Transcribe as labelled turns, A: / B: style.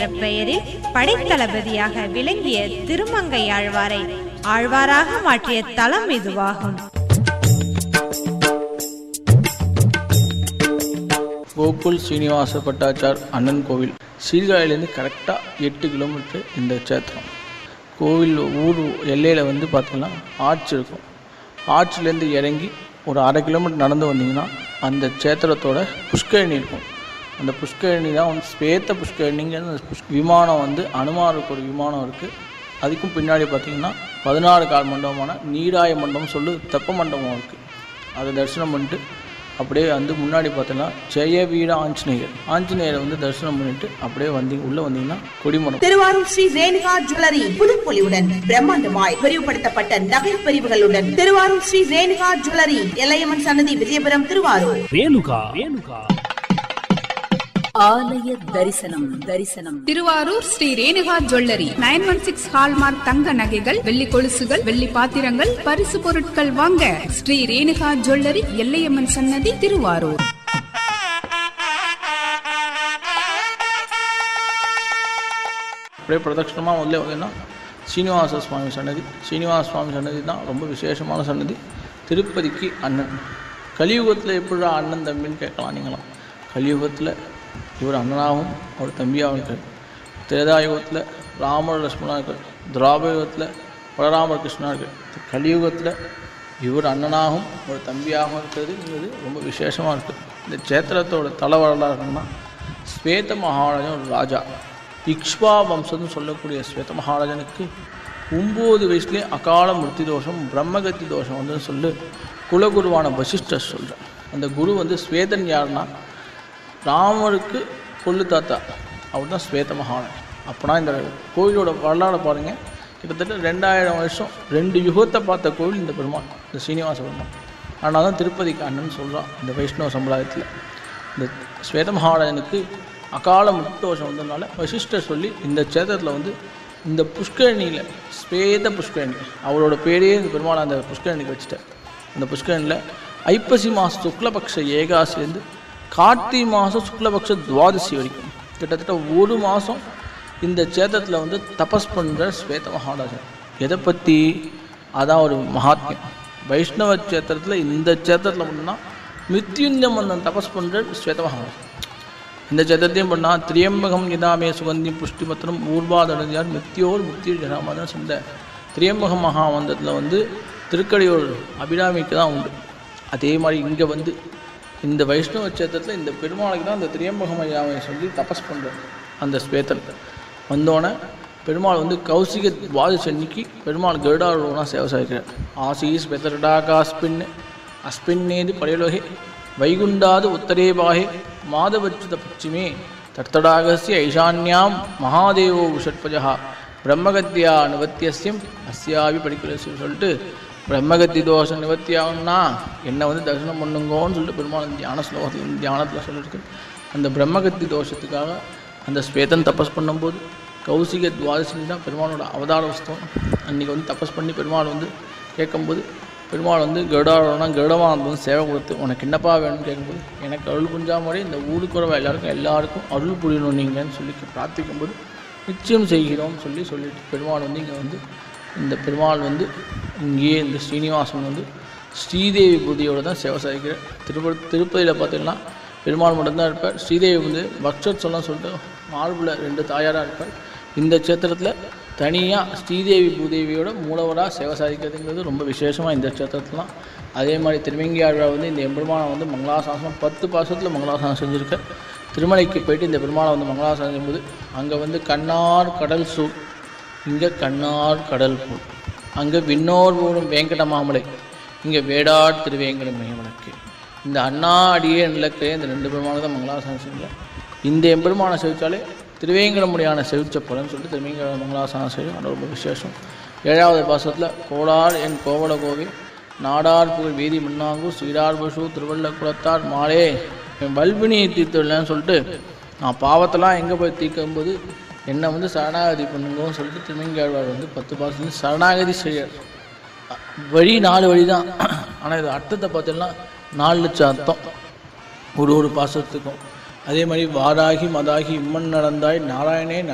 A: பெயரில் படைத்தளபதியாக விளங்கிய திருமங்கை ஆழ்வாரை ஆழ்வாராக மாற்றிய தலம் இதுவாகும்
B: கோகுல் ஸ்ரீனிவாச பட்டாச்சார் அண்ணன் கோவில் சீர்காழிலேருந்து கரெக்டாக எட்டு கிலோமீட்டர் இந்த சேத்திரம் கோவில் ஊர் எல்லையில் வந்து பார்த்தீங்கன்னா ஆர்ச் இருக்கும் ஆர்ச்சிலேருந்து இறங்கி ஒரு அரை கிலோமீட்டர் நடந்து வந்தீங்கன்னா அந்த சேத்திரத்தோட புஷ்கரணி இருக்கும் அந்த புஷ்கரணி தான் வந்து ஸ்வேத புஷ்கரணிங்கிற அந்த புஷ் விமானம் வந்து அனுமாருக்கு ஒரு விமானம் இருக்குது அதுக்கும் பின்னாடி பார்த்தீங்கன்னா பதினாறு கால் மண்டபமான நீராய மண்டபம் சொல்லி தெப்ப மண்டபம் இருக்குது அதை தரிசனம் பண்ணிட்டு அப்படியே வந்து முன்னாடி பார்த்தோன்னா ஜெய வீர ஆஞ்சநேயர் ஆஞ்சநேயரை வந்து தரிசனம் பண்ணிட்டு அப்படியே வந்தீங்க உள்ளே வந்தீங்கன்னா கொடிமரம்
C: திருவாரூர் ஸ்ரீ ரேணுகா ஜுவல்லரி புதுப்பொலிவுடன் பிரம்மாண்டமாய் விரிவுபடுத்தப்பட்ட நகை பிரிவுகளுடன் திருவாரூர் ஸ்ரீ ரேணுகா ஜுவல்லரி எல்லையம்மன் சன்னதி விஜயபுரம் திருவாரூர்
D: ரேணுகா ரேணுகா
E: ஆலய தரிசனம் தரிசனம்
F: Thiruvarur Sri Renuka jewellery nine one six hallmark தங்க நகைகள் வெள்ளி கொலுசுகள் வெள்ளி பாத்திரங்கள் பரிசு பொருட்கள் வாங்க ஸ்ரீ ரேணுகா ஜுவல்லரி எல்லையம்மன் சன்னதி திருவாரூர்
B: அப்படியே பிரதட்சணமாக உள்ளே வந்தீங்கன்னா சீனிவாச சுவாமி சன்னதி சீனிவாச சுவாமி சன்னதி தான் ரொம்ப விசேஷமான சன்னதி திருப்பதிக்கு அண்ணன் கலியுகத்தில் எப்படிடா அண்ணன் தம்பின்னு கேட்கலாம் நீங்களாம் கலியுகத்தில் இவர் அண்ணனாகவும் அவர் தம்பியாகவும் இருக்கார் திரேதாயுகத்தில் ராமர் லட்சுமணா இருக்கார் திராபயுகத்தில் பலராமர் கிருஷ்ணா இருக்கார் கலியுகத்தில் இவர் அண்ணனாகவும் ஒரு தம்பியாகவும் இருக்கிறதுங்கிறது ரொம்ப விசேஷமாக இருக்குது இந்த சேத்திரத்தோட தலை வரலாறுன்னா ஸ்வேத மகாராஜன் ஒரு ராஜா இக்ஷ்வா வம்சம்னு சொல்லக்கூடிய ஸ்வேத மகாராஜனுக்கு ஒம்பது வயசுலேயே அகால மிருத்தி தோஷம் பிரம்மகத்தி தோஷம் வந்து சொல்லி குலகுருவான வசிஷ்டர் சொல்கிறார் அந்த குரு வந்து ஸ்வேதன் யாருன்னா ராமருக்கு கொள்ளு தாத்தா அவர் தான் ஸ்வேத மகாராஜன் அப்போனா இந்த கோயிலோட வரலாறு பாருங்கள் கிட்டத்தட்ட ரெண்டாயிரம் வருஷம் ரெண்டு யுகத்தை பார்த்த கோவில் இந்த பெருமாள் இந்த சீனிவாச பெருமாள் ஆனால் தான் திருப்பதிக்கு அண்ணன் சொல்கிறான் இந்த வைஷ்ணவ சம்பிரதாயத்தில் இந்த ஸ்வேத மகாராஜனுக்கு அகால முத்தோஷம் வந்ததுனால வசிஷ்டர் சொல்லி இந்த சேத்திரத்தில் வந்து இந்த புஷ்கரணியில் ஸ்வேத புஷ்கரணி அவரோட பேரே இந்த பெருமாள் அந்த புஷ்கரணிக்கு வச்சுட்டார் அந்த புஷ்கரணியில் ஐப்பசி மாதம் சுக்லபக்ஷ ஏகாசிலேருந்து கார்த்திகை மாதம் சுக்லபக்ஷ துவாதசி வரைக்கும் கிட்டத்தட்ட ஒரு மாதம் இந்த சேத்திரத்தில் வந்து தபஸ் பண்ணுற ஸ்வேத மகாராஜன் எதை பற்றி அதான் ஒரு மகாத்மியம் வைஷ்ணவ சேத்திரத்தில் இந்த சேத்திரத்தில் மட்டும்தான் மித்யுஞ்சமன்னன் தபஸ் பண்ணுற ஸ்வேத மகாராஜன் இந்த சேத்திரத்தையும் பண்ணால் திரியம்பகம் நிதாமே சுகந்தி புஷ்டிமத்திரம் ஊர்வாதனதியார் மித்தியோர் முக்தி ஜனாமதன் சொந்த திரியம்பகம் மகாமந்தத்தில் வந்து திருக்கடையூர் அபிராமிக்கு தான் உண்டு அதே மாதிரி இங்கே வந்து இந்த வைஷ்ணவ சேத்திரத்தில் இந்த பெருமாளுக்கு தான் இந்த திரியம்பகம் ஐயாவை சொல்லி தபஸ் பண்ணுறது அந்த ஸ்வேதத்தை வந்தோடனே பெருமாள் வந்து கௌசிக துவாதசி அன்னைக்கு பெருமாள் கருடாரோனா சேவை சாய்க்கிறார் ஆசீஸ் பெத்தரடாகாஸ்பின் அஸ்பின்னேது படையுலகே வைகுண்டாது உத்தரே பாகே மாதவச்சுத பச்சிமே தர்த்தடாகஸ்ய ஐஷான்யாம் மகாதேவோ ஷட்பஜா பிரம்மகத்தியா நிவத்தியஸ்யம் அஸ்யாவி படிக்கலசியம் சொல்லிட்டு பிரம்மகத்தி தோஷம் நிவர்த்தி ஆகும்னா என்னை வந்து தரிசனம் பண்ணுங்கோன்னு சொல்லிட்டு பெருமாள் தியான ஸ்லோகத்தில் தியானத்தில் சொல்லியிருக்கு அந்த பிரம்மகத்தி தோஷத்துக்காக அந்த ஸ்வேதன் தபஸ் பண்ணும்போது கௌசிக துவாதசி தான் பெருமாளோட அவதார உஸ்தவம் அன்றைக்கி வந்து தபஸ் பண்ணி பெருமாள் வந்து கேட்கும்போது பெருமாள் வந்து கருடாரோனா கருடமாக வந்து சேவை கொடுத்து உனக்கு என்னப்பா வேணும்னு கேட்கும்போது எனக்கு அருள் புரிஞ்சாமலே இந்த ஊருக்குறவ எல்லாருக்கும் எல்லாருக்கும் அருள் புரியணும் நீங்கன்னு சொல்லி பிரார்த்திக்கும்போது நிச்சயம் செய்கிறோம்னு சொல்லி சொல்லிட்டு பெருமாள் வந்து இங்கே வந்து இந்த பெருமாள் வந்து இங்கேயே இந்த ஸ்ரீனிவாசன் வந்து ஸ்ரீதேவி பூதியோடு தான் சேவை சாதிக்கிறார் திருப்பதி திருப்பதியில் பார்த்தீங்கன்னா பெருமாள் மட்டும்தான் இருப்பார் ஸ்ரீதேவி வந்து பக்ஷோத்சவம்லாம் சொல்லிட்டு மார்பில் ரெண்டு தாயாராக இருப்பார் இந்த சேத்திரத்தில் தனியாக ஸ்ரீதேவி பூதேவியோட மூலவராக சேவை சாதிக்கிறதுங்கிறது ரொம்ப விசேஷமாக இந்த சேத்திரத்துலாம் அதே மாதிரி திருவங்கியாழ்வார் வந்து இந்த எம்பெருமானை வந்து மங்களாசாசனம் பத்து பாசத்தில் மங்களாசாசனம் செஞ்சுருக்க திருமலைக்கு போயிட்டு இந்த பெருமாளை வந்து மங்களாசாசனம் செய்யும்போது அங்கே வந்து கண்ணார் கடல் சூ இங்கே கண்ணார் கடல் பூ அங்கே விண்ணோர் ஊரும் வேங்கட மாமலை இங்கே வேடாட் திருவேங்கட மேமனுக்கு இந்த அண்ணா அடியே நிலக்கே இந்த ரெண்டு பெருமானை தான் மங்களாசாசனம் செய்யல இந்த எம்பெருமானை செவிச்சாலே திருவேங்கடமுடியான செவிச்ச பலன்னு சொல்லிட்டு திருவேங்கட மங்களாசாசனம் செய்யும் அது ரொம்ப விசேஷம் ஏழாவது பாசத்தில் கோடார் என் கோவல கோவி நாடார் புகழ் வீதி முன்னாங்கூர் சீடார் பசு திருவள்ள குலத்தார் மாலே என் வல்வினியை தீர்த்துள்ளேன்னு சொல்லிட்டு நான் பாவத்தெல்லாம் எங்கே போய் தீர்க்கும்போது என்னை வந்து சரணாகதி பண்ணுங்கன்னு சொல்லிட்டு திருமங்கையாழ்வார் வந்து பத்து பாசத்துலேருந்து சரணாகதி செய்யார் வழி நாலு வழி தான் ஆனால் இது அர்த்தத்தை பார்த்தீங்கன்னா நாலு லட்சம் அர்த்தம் ஒரு ஒரு பாசத்துக்கும் அதே மாதிரி வாராகி மதாகி இம்மன் நடந்தாய் நாராயணே